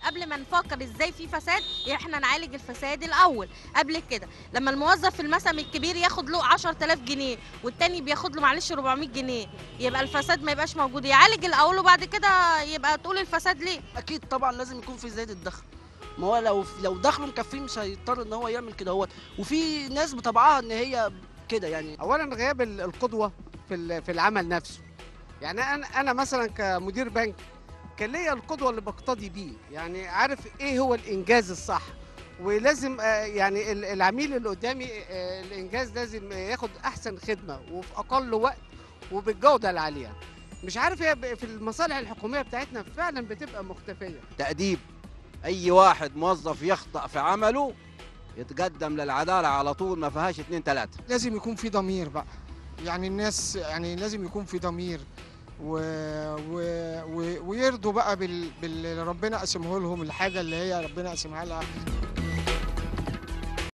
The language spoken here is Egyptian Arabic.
قبل ما نفكر ازاي في فساد احنا نعالج الفساد الاول قبل كده لما الموظف في المسم الكبير ياخد له 10000 جنيه والتاني بياخد له معلش 400 جنيه يبقى الفساد ما يبقاش موجود يعالج الاول وبعد كده يبقى تقول الفساد ليه اكيد طبعا لازم يكون في زياده الدخل ما هو لو لو دخله مكفيه مش هيضطر ان هو يعمل كده هو وفي ناس بطبعها ان هي كده يعني اولا غياب ال- القدوه في ال- في العمل نفسه يعني انا انا مثلا كمدير بنك كان ليا القدوه اللي بقتدي بيه يعني عارف ايه هو الانجاز الصح ولازم آه، يعني ال- العميل اللي قدامي آه، الانجاز لازم ياخد احسن خدمه وفي اقل وقت وبالجوده العاليه مش عارف هي ب- في المصالح الحكوميه بتاعتنا فعلا بتبقى مختفيه تأديب أي واحد موظف يخطأ في عمله يتقدم للعدالة على طول ما فيهاش اتنين تلاتة لازم يكون في ضمير بقى يعني الناس يعني لازم يكون في ضمير و... و... و... ويرضوا بقى بال... باللي ربنا قسمه لهم الحاجه اللي هي ربنا قسمها لها